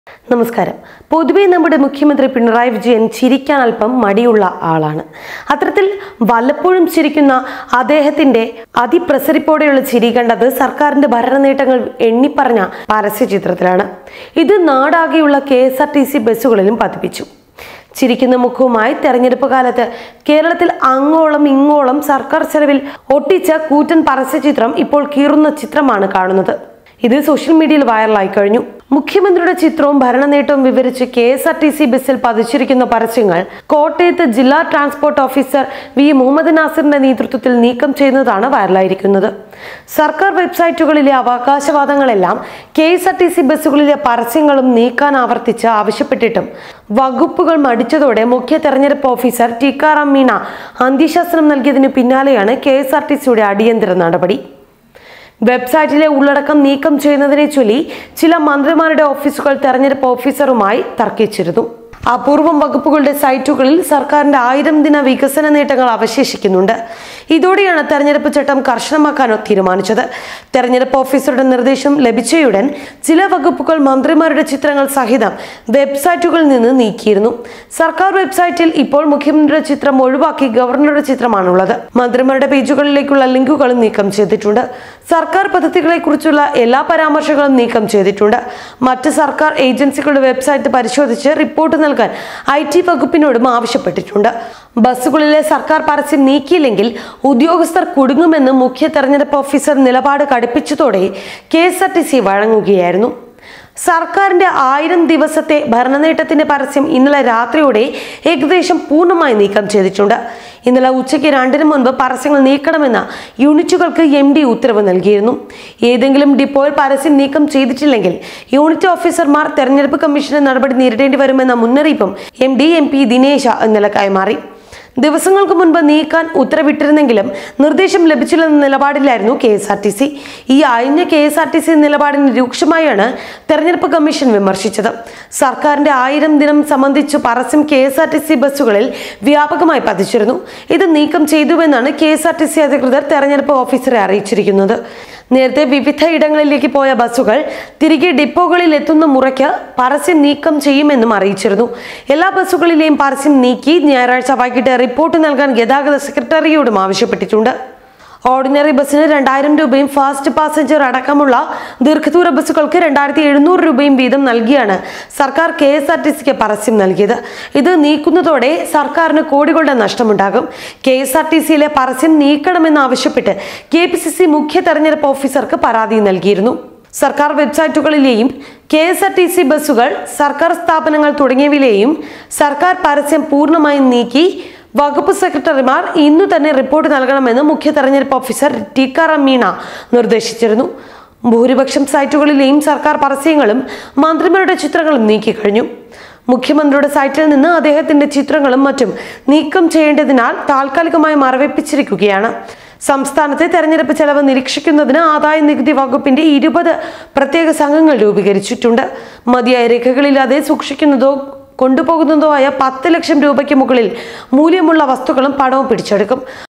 നമസ്കാരം പൊതുവെ നമ്മുടെ മുഖ്യമന്ത്രി പിണറായി വിജയൻ ചിരിക്കാൻ അല്പം മടിയുള്ള ആളാണ് അത്തരത്തിൽ വല്ലപ്പോഴും ചിരിക്കുന്ന അദ്ദേഹത്തിന്റെ അതിപ്രസരിപ്പോടെയുള്ള ചിരി കണ്ടത് സർക്കാരിന്റെ ഭരണ നേട്ടങ്ങൾ എണ്ണിപ്പറഞ്ഞ പരസ്യചിത്രത്തിലാണ് ഇത് നാടാകെയുള്ള K S R T C ബസ്സുകളിലും പതിപ്പിച്ചു ചിരിക്കുന്ന മുഖവുമായി തെരഞ്ഞെടുപ്പ് കാലത്ത് കേരളത്തിൽ അങ്ങോളം ഇങ്ങോളം സർക്കാർ ചെലവിൽ ഒട്ടിച്ച കൂറ്റൻ പരസ്യചിത്രം ഇപ്പോൾ കീറുന്ന ചിത്രമാണ് കാണുന്നത് ഇത് സോഷ്യൽ മീഡിയയിൽ വൈറലായി കഴിഞ്ഞു മുഖ്യമന്ത്രിയുടെ ചിത്രവും ഭരണ നേട്ടവും വിവരിച്ച് K S R T C ബസ്സിൽ പതിച്ചിരിക്കുന്ന പരസ്യങ്ങൾ കോട്ടയത്ത് ജില്ലാ ട്രാൻസ്പോർട്ട് ഓഫീസർ വി മുഹമ്മദ് നാസിറിന്റെ നേതൃത്വത്തിൽ നീക്കം ചെയ്യുന്നതാണ് വൈറലായിരിക്കുന്നത് സർക്കാർ വെബ്സൈറ്റുകളിലെ അവകാശവാദങ്ങളെല്ലാം കെ എസ് ആർ ടി സി ബസ്സുകളിലെ പരസ്യങ്ങളും നീക്കാൻ ആവർത്തിച്ച് ആവശ്യപ്പെട്ടിട്ടും വകുപ്പുകൾ മടിച്ചതോടെ മുഖ്യ തെരഞ്ഞെടുപ്പ് ഓഫീസർ ടിക്കാറാം മീണ അന്ത്യശാസനം നൽകിയതിന് പിന്നാലെയാണ് കെ എസ് ആർ ടി സിയുടെ അടിയന്തര നടപടി വെബ്സൈറ്റിലെ ഉള്ളടക്കം നീക്കം ചെയ്യുന്നതിനെ ചൊല്ലി ചില മന്ത്രിമാരുടെ ഓഫീസുകൾ തെരഞ്ഞെടുപ്പ് ഓഫീസറുമായി തർക്കിച്ചിരുന്നു അപൂർവം വകുപ്പുകളുടെ സൈറ്റുകളിൽ സർക്കാരിന്റെ ആയിരം ദിന വികസന നേട്ടങ്ങൾ അവശേഷിക്കുന്നുണ്ട് ഇതോടെയാണ് തെരഞ്ഞെടുപ്പ് ചട്ടം കർശനമാക്കാൻ തീരുമാനിച്ചത് തെരഞ്ഞെടുപ്പ് ഓഫീസറുടെ നിർദ്ദേശം ലഭിച്ചയുടൻ ചില വകുപ്പുകൾ മന്ത്രിമാരുടെ ചിത്രങ്ങൾ സഹിതം വെബ്സൈറ്റുകളിൽ നിന്ന് നീക്കിയിരുന്നു സർക്കാർ വെബ്സൈറ്റിൽ ഇപ്പോൾ മുഖ്യമന്ത്രിയുടെ ചിത്രം ഒഴിവാക്കി ഗവർണറുടെ ചിത്രമാണുള്ളത് മന്ത്രിമാരുടെ പേജുകളിലേക്കുള്ള ലിങ്കുകളും നീക്കം ചെയ്തിട്ടുണ്ട് സർക്കാർ പദ്ധതികളെ കുറിച്ചുള്ള എല്ലാ പരാമർശങ്ങളും നീക്കം ചെയ്തിട്ടുണ്ട് മറ്റ് സർക്കാർ ഏജൻസികളുടെ വെബ്സൈറ്റ് പരിശോധിച്ച് റിപ്പോർട്ട് നൽകാൻ ഐ ടി വകുപ്പിനോടും ആവശ്യപ്പെട്ടിട്ടുണ്ട് ബസ്സുകളിലെ സർക്കാർ പരസ്യം നീക്കിയില്ലെങ്കിൽ ഉദ്യോഗസ്ഥർ കുടുങ്ങുമെന്ന് മുഖ്യ തെരഞ്ഞെടുപ്പ് ഓഫീസർ നിലപാട് കടുപ്പിച്ചതോടെ K S R T C വഴങ്ങുകയായിരുന്നു സർക്കാരിന്റെ ആയിരം ദിവസത്തെ ഭരണനേട്ടത്തിന്റെ പരസ്യം ഇന്നലെ രാത്രിയോടെ ഏകദേശം പൂർണ്ണമായി നീക്കം ചെയ്തിട്ടുണ്ട് ഇന്നലെ ഉച്ചയ്ക്ക് രണ്ടിന് മുൻപ് പരസ്യങ്ങൾ നീക്കണമെന്ന് യൂണിറ്റുകൾക്ക് എം ഡി ഉത്തരവ് നൽകിയിരുന്നു ഏതെങ്കിലും ഡിപ്പോയിൽ പരസ്യം നീക്കം ചെയ്തിട്ടില്ലെങ്കിൽ യൂണിറ്റ് ഓഫീസർമാർ തെരഞ്ഞെടുപ്പ് കമ്മീഷന്റെ നടപടി നേരിടേണ്ടി വരുമെന്ന മുന്നറിയിപ്പും എം ഡി എം പി ദിനേശ ഇന്നലെ കൈമാറി ദിവസങ്ങൾക്ക് മുൻപ് നീക്കാൻ ഉത്തരവിട്ടിരുന്നെങ്കിലും നിർദ്ദേശം ലഭിച്ചില്ലെന്ന നിലപാടിലായിരുന്നു K S R T C ഈ അയഞ്ഞ K S R T C നിലപാടിന് രൂക്ഷമായാണ് തെരഞ്ഞെടുപ്പ് കമ്മീഷൻ വിമർശിച്ചത് സർക്കാരിന്റെ ആയിരം ദിനം സംബന്ധിച്ച് പരസ്യം K S R T C ബസ്സുകളിൽ വ്യാപകമായി പതിച്ചിരുന്നു ഇത് നീക്കം ചെയ്തുവെന്നാണ് K S R T C അധികൃതർ തെരഞ്ഞെടുപ്പ് ഓഫീസറെ അറിയിച്ചിരിക്കുന്നത് നേരത്തെ വിവിധ ഇടങ്ങളിലേക്ക് പോയ ബസ്സുകൾ തിരികെ ഡിപ്പോകളിൽ എത്തുന്ന മുറയ്ക്ക് പരസ്യം നീക്കം ചെയ്യുമെന്നും അറിയിച്ചിരുന്നു എല്ലാ ബസ്സുകളിലെയും പരസ്യം നീക്കി ഞായറാഴ്ച വൈകിട്ട് റിപ്പോർട്ട് നൽകാൻ ഗതാഗത സെക്രട്ടറിയോടും ആവശ്യപ്പെട്ടിട്ടുണ്ട് ഓർഡിനറി ബസ്സിന് രണ്ടായിരം രൂപയും ഫാസ്റ്റ് പാസഞ്ചർ അടക്കമുള്ള ദീർഘദൂര ബസ്സുകൾക്ക് രണ്ടായിരത്തി എഴുന്നൂറ് രൂപയും വീതം നൽകിയാണ് സർക്കാർ കെ എസ് ആർ ടി സിക്ക് പരസ്യം നൽകിയത് ഇത് നീക്കുന്നതോടെ സർക്കാരിന് കോടികളുടെ നഷ്ടമുണ്ടാകും കെ എസ് ആർ ടി സിയിലെ പരസ്യം നീക്കണമെന്നാവശ്യപ്പെട്ട് കെ പി സി സി മുഖ്യ തെരഞ്ഞെടുപ്പ് ഓഫീസർക്ക് പരാതി നൽകിയിരുന്നു സർക്കാർ വെബ്സൈറ്റുകളിലെയും K S R T C ബസ്സുകൾ സർക്കാർ സ്ഥാപനങ്ങൾ തുടങ്ങിയവയിലെയും സർക്കാർ പരസ്യം പൂർണ്ണമായും നീക്കി വകുപ്പ് സെക്രട്ടറിമാർ ഇന്നു തന്നെ റിപ്പോർട്ട് നൽകണമെന്ന് മുഖ്യ തെരഞ്ഞെടുപ്പ് ഓഫീസർ ടിക്കാറാം മീണ നിർദ്ദേശിച്ചിരുന്നു ഭൂരിപക്ഷം സൈറ്റുകളിലെയും സർക്കാർ പരസ്യങ്ങളും മന്ത്രിമാരുടെ ചിത്രങ്ങളും നീക്കിക്കഴിഞ്ഞു മുഖ്യമന്ത്രിയുടെ സൈറ്റിൽ നിന്ന് അദ്ദേഹത്തിന്റെ ചിത്രങ്ങളും മറ്റും നീക്കം ചെയ്യേണ്ടതിനാൽ താൽക്കാലികമായി മറവെപ്പിച്ചിരിക്കുകയാണ് സംസ്ഥാനത്തെ തെരഞ്ഞെടുപ്പ് ചെലവ് നിരീക്ഷിക്കുന്നതിന് ആദായ നികുതി വകുപ്പിന്റെ ഇരുപത് പ്രത്യേക സംഘങ്ങൾ രൂപീകരിച്ചിട്ടുണ്ട് മതിയായ രേഖകളില്ലാതെ സൂക്ഷിക്കുന്നതോ കൊണ്ടുപോകുന്നതോ ആയ പത്ത് ലക്ഷം രൂപയ്ക്ക് മുകളിൽ മൂല്യമുള്ള വസ്തുക്കളും പണവും പിടിച്ചെടുക്കും